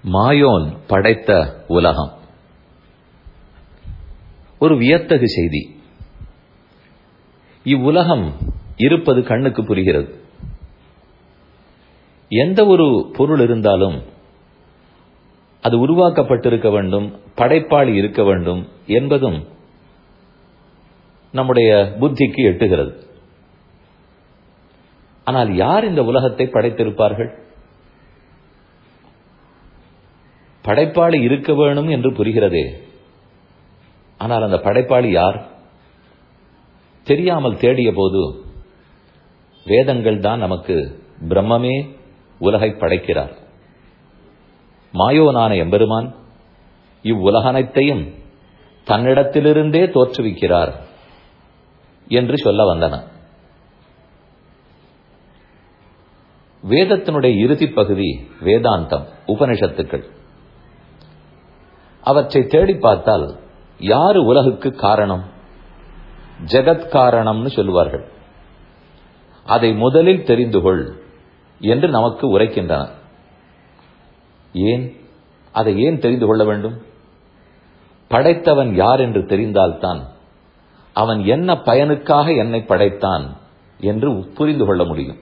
மாயோன் படைத்த உலகம் ஒரு வியத்தகு செய்தி இவ்வுலகம் இருப்பது கண்ணுக்கு புரிகிறது எந்த ஒரு பொருள் இருந்தாலும் அது உருவாக்கப்பட்டிருக்க வேண்டும் படைப்பாளி இருக்க வேண்டும் என்பதும் நம்முடைய புத்திக்கு எட்டுகிறது ஆனால் யார் இந்த உலகத்தை படைத்திருப்பார்கள் படைப்பாளி இருக்க வேணும் என்று புரிகிறதே ஆனால் அந்த படைப்பாளி யார் தெரியாமல் தேடிய போது வேதங்கள் தான் நமக்கு பிரம்மமே உலகை படைக்கிறார் மாயோனான எம்பெருமான் இவ்வுலகனைத்தையும் தன்னிடத்திலிருந்தே தோற்றுவிக்கிறார் என்று சொல்ல வந்தன வேதத்தினுடைய இறுதிப் பகுதி வேதாந்தம் உபனிஷத்துக்கள் அவற்றை தேடி பார்த்தால் யாரு உலகுக்கு காரணம் ஜெகத் காரணம்னு சொல்லுவார்கள் அதை முதலில் தெரிந்து கொள் என்று நமக்கு உரைக்கின்றன ஏன் அதை ஏன் தெரிந்து கொள்ள வேண்டும் படைத்தவன் யார் என்று தெரிந்தால்தான் அவன் என்ன பயனுக்காக என்னை படைத்தான் என்று புரிந்து கொள்ள முடியும்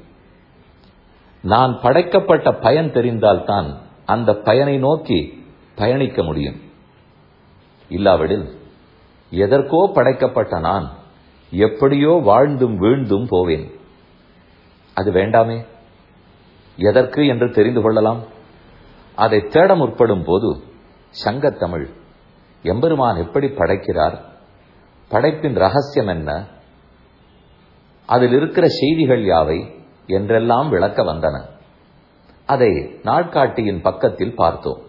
நான் படைக்கப்பட்ட பயன் தெரிந்தால்தான் அந்த பயனை நோக்கி பயணிக்க முடியும் இல்லாவிடில் எதற்கோ படைக்கப்பட்ட நான் எப்படியோ வாழ்ந்தும் வீழ்ந்தும் போவேன் அது வேண்டாமே எதற்கு என்று தெரிந்து கொள்ளலாம் அதை தேட முற்படும் போது சங்கத்தமிழ் எம்பெருமான் எப்படி படைக்கிறார் படைப்பின் ரகசியம் என்ன அதில் இருக்கிற செய்திகள் யாவை என்றெல்லாம் விளக்க வந்தன அதை நாட்காட்டியின் பக்கத்தில் பார்த்தோம்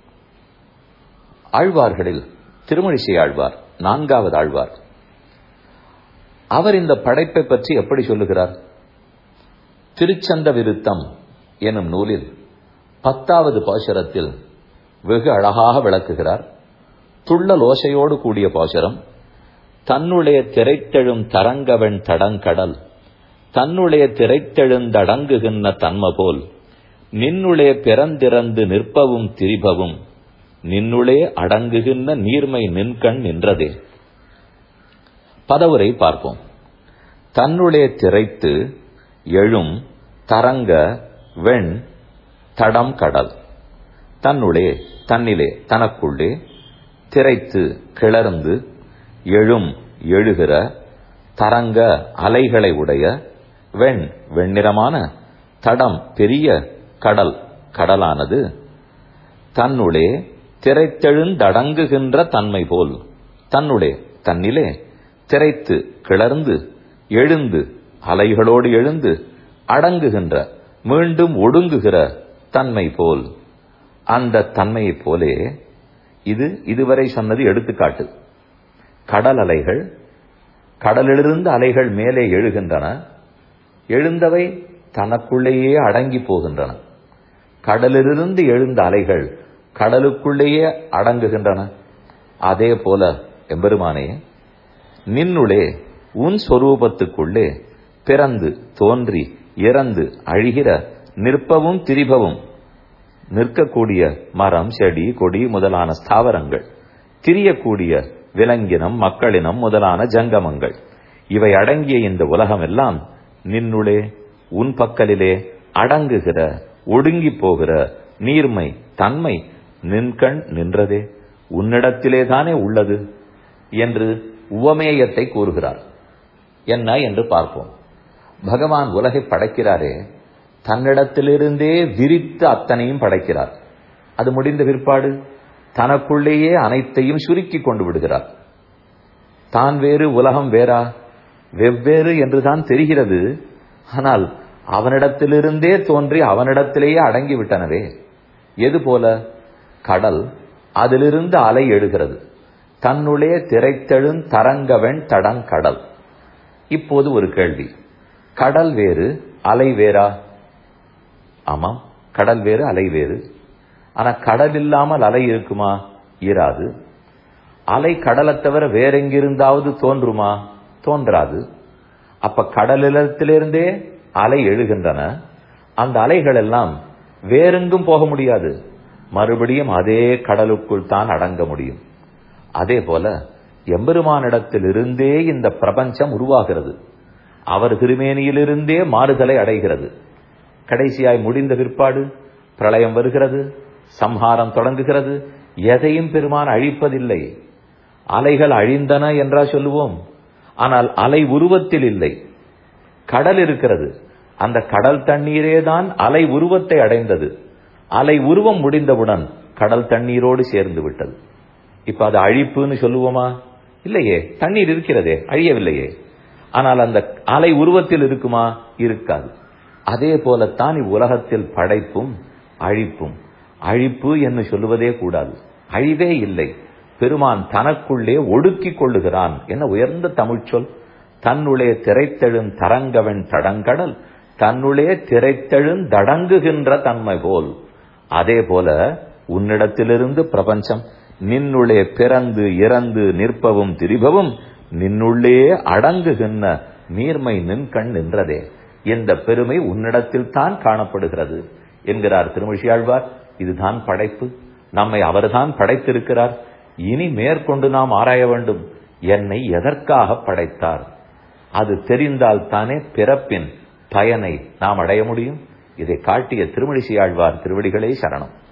ஆழ்வார்களில் திருமழிசை ஆழ்வார் நான்காவது ஆழ்வார் அவர் இந்த படைப்பை பற்றி எப்படி சொல்லுகிறார் திருச்சந்த விருத்தம் எனும் நூலில் பத்தாவது பாசுரத்தில் வெகு அழகாக விளக்குகிறார் துள்ளல் ஓசையோடு கூடிய பாசுரம் தன்னுடைய திரைத்தெழும் தரங்கவன் தடங்கடல் தன்னுடைய திரைத்தெழுந்தடங்குகின்ற தன்ம போல் நின்னுளே பிறந்திறந்து நிற்பவும் திரிபவும் நின்னுளே அடங்குகின்ற நீர்மை நின்கண் நின்றதே பதவுரை பார்ப்போம் தன்னுளே திரைத்து எழும் தரங்க வெண் தடம் கடல் தன்னுளே தன்னிலே தனக்குள்ளே திரைத்து கிளர்ந்து எழும் எழுகிற தரங்க அலைகளை உடைய வெண் வெண்ணிறமான தடம் பெரிய கடல் கடலானது தன்னுளே திரைத்தெழுந்தடங்குகின்ற தன்மை போல் தன்னுளே தன்னிலே திரைத்து கிளர்ந்து எழுந்து அலைகளோடு எழுந்து அடங்குகின்ற மீண்டும் ஒடுங்குகிற தன்மை போல் அந்த தன்மையைப் போலே இது இதுவரை சொன்னது எடுத்துக்காட்டு கடல் அலைகள் கடலிலிருந்து அலைகள் மேலே எழுகின்றன எழுந்தவை தனக்குள்ளேயே அடங்கி போகின்றன கடலிலிருந்து எழுந்த அலைகள் கடலுக்குள்ளேயே அடங்குகின்றன அதே போல எம்பெருமானே நின்னுளே உன் சொரூபத்துக்குள்ளே பிறந்து தோன்றி இறந்து அழிகிற நிற்பவும் திரிபவும் நிற்கக்கூடிய மரம் செடி கொடி முதலான ஸ்தாவரங்கள் திரியக்கூடிய விலங்கினம் மக்களினம் முதலான ஜங்கமங்கள் இவை அடங்கிய இந்த உலகம் எல்லாம் நின்னுளே உன் பக்கலிலே அடங்குகிற ஒடுங்கி போகிற நீர்மை தன்மை நின்கண் நின்றதே உன்னிடத்திலே தானே உள்ளது என்று உவமேயத்தை கூறுகிறார் என்ன என்று பார்ப்போம் பகவான் உலகை படைக்கிறாரே தன்னிடத்திலிருந்தே விரித்து அத்தனையும் படைக்கிறார் அது முடிந்த பிற்பாடு தனக்குள்ளேயே அனைத்தையும் சுருக்கி கொண்டு விடுகிறார் தான் வேறு உலகம் வேறா வெவ்வேறு என்றுதான் தெரிகிறது ஆனால் அவனிடத்திலிருந்தே தோன்றி அவனிடத்திலேயே அடங்கி விட்டனவே எது போல கடல் அதிலிருந்து அலை எழுகிறது தன்னுளே திரைத்தெழும் தரங்கவன் தடங்கடல் இப்போது ஒரு கேள்வி கடல் வேறு அலை வேறா ஆமாம் கடல் வேறு அலை வேறு ஆனா கடல் இல்லாமல் அலை இருக்குமா இராது அலை கடலை தவிர வேற எங்கிருந்தாவது தோன்றுமா தோன்றாது அப்ப கடலிடத்திலிருந்தே அலை எழுகின்றன அந்த அலைகள் எல்லாம் வேறெங்கும் போக முடியாது மறுபடியும் அதே கடலுக்குள் தான் அடங்க முடியும் அதே போல எம்பெருமானிடத்திலிருந்தே இந்த பிரபஞ்சம் உருவாகிறது அவர் திருமேனியிலிருந்தே மாறுதலை அடைகிறது கடைசியாய் முடிந்த பிற்பாடு பிரளயம் வருகிறது சம்ஹாரம் தொடங்குகிறது எதையும் பெருமான் அழிப்பதில்லை அலைகள் அழிந்தன என்றா சொல்லுவோம் ஆனால் அலை உருவத்தில் இல்லை கடல் இருக்கிறது அந்த கடல் தண்ணீரே தான் அலை உருவத்தை அடைந்தது அலை உருவம் முடிந்தவுடன் கடல் தண்ணீரோடு சேர்ந்து விட்டது இப்ப அது அழிப்புன்னு சொல்லுவோமா இல்லையே தண்ணீர் இருக்கிறதே அழியவில்லையே ஆனால் அந்த அலை உருவத்தில் இருக்குமா இருக்காது அதே போலத்தான் இவ்வுலகத்தில் படைப்பும் அழிப்பும் அழிப்பு என்று சொல்லுவதே கூடாது அழிவே இல்லை பெருமான் தனக்குள்ளே ஒடுக்கிக் கொள்ளுகிறான் என்ன உயர்ந்த தமிழ் சொல் தன்னுளே திரைத்தெழும் தரங்கவன் தடங்கடல் தன்னுளே திரைத்தெழும் தடங்குகின்ற தன்மை போல் அதே போல உன்னிடத்திலிருந்து பிரபஞ்சம் நின்னுள்ளே பிறந்து இறந்து நிற்பவும் திரிபவும் நின்னுள்ளே அடங்குகின்ற நீர்மை நின்கண் நின்றதே இந்த பெருமை உன்னிடத்தில் தான் காணப்படுகிறது என்கிறார் திருமிழியாழ்வார் இதுதான் படைப்பு நம்மை அவர்தான் படைத்திருக்கிறார் இனி மேற்கொண்டு நாம் ஆராய வேண்டும் என்னை எதற்காக படைத்தார் அது தெரிந்தால் தானே பிறப்பின் பயனை நாம் அடைய முடியும் இதை காட்டிய திருமழிசையாழ்வார் திருவடிகளே சரணம்